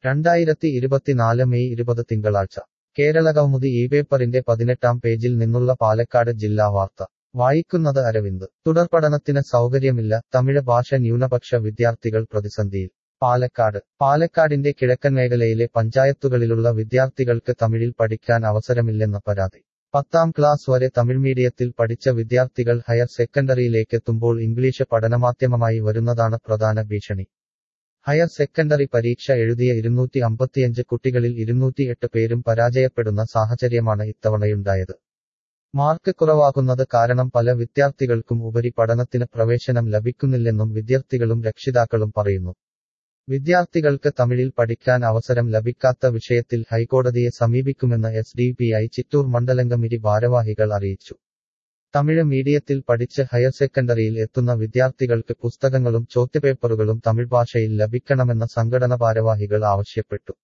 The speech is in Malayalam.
രണ്ടായിരത്തി ഇരുപത്തിനാല് മെയ് ഇരുപത് തിങ്കളാഴ്ച കേരള കൗമുദി ഈ പേപ്പറിന്റെ പതിനെട്ടാം പേജിൽ നിന്നുള്ള പാലക്കാട് ജില്ലാ വാർത്ത വായിക്കുന്നത് അരവിന്ദ് തുടർപഠനത്തിന് സൗകര്യമില്ല തമിഴ് ഭാഷ ന്യൂനപക്ഷ വിദ്യാർത്ഥികൾ പ്രതിസന്ധിയിൽ പാലക്കാട് പാലക്കാടിന്റെ കിഴക്കൻ മേഖലയിലെ പഞ്ചായത്തുകളിലുള്ള വിദ്യാർത്ഥികൾക്ക് തമിഴിൽ പഠിക്കാൻ അവസരമില്ലെന്ന പരാതി പത്താം ക്ലാസ് വരെ തമിഴ് മീഡിയത്തിൽ പഠിച്ച വിദ്യാർത്ഥികൾ ഹയർ സെക്കൻഡറിയിലേക്കെത്തുമ്പോൾ ഇംഗ്ലീഷ് പഠനമാധ്യമമായി വരുന്നതാണ് പ്രധാന ഭീഷണി ഹയർ സെക്കൻഡറി പരീക്ഷ എഴുതിയ ഇരുന്നൂറ്റി അമ്പത്തിയഞ്ച് കുട്ടികളിൽ ഇരുന്നൂറ്റിയെട്ട് പേരും പരാജയപ്പെടുന്ന സാഹചര്യമാണ് ഇത്തവണയുണ്ടായത് മാർക്ക് കുറവാകുന്നത് കാരണം പല വിദ്യാർത്ഥികൾക്കും ഉപരി പഠനത്തിന് പ്രവേശനം ലഭിക്കുന്നില്ലെന്നും വിദ്യാർത്ഥികളും രക്ഷിതാക്കളും പറയുന്നു വിദ്യാർത്ഥികൾക്ക് തമിഴിൽ പഠിക്കാൻ അവസരം ലഭിക്കാത്ത വിഷയത്തിൽ ഹൈക്കോടതിയെ സമീപിക്കുമെന്ന് S D P I Chittur മണ്ഡലംഗമിരി ഭാരവാഹികൾ അറിയിച്ചു തമിഴ് മീഡിയത്തിൽ പഠിച്ച് ഹയർ സെക്കൻഡറിയിൽ എത്തുന്ന വിദ്യാർത്ഥികൾക്ക് പുസ്തകങ്ങളും ചോദ്യപേപ്പറുകളും തമിഴ് ഭാഷയിൽ ലഭിക്കണമെന്ന സംഘടന ഭാരവാഹികൾ ആവശ്യപ്പെട്ടു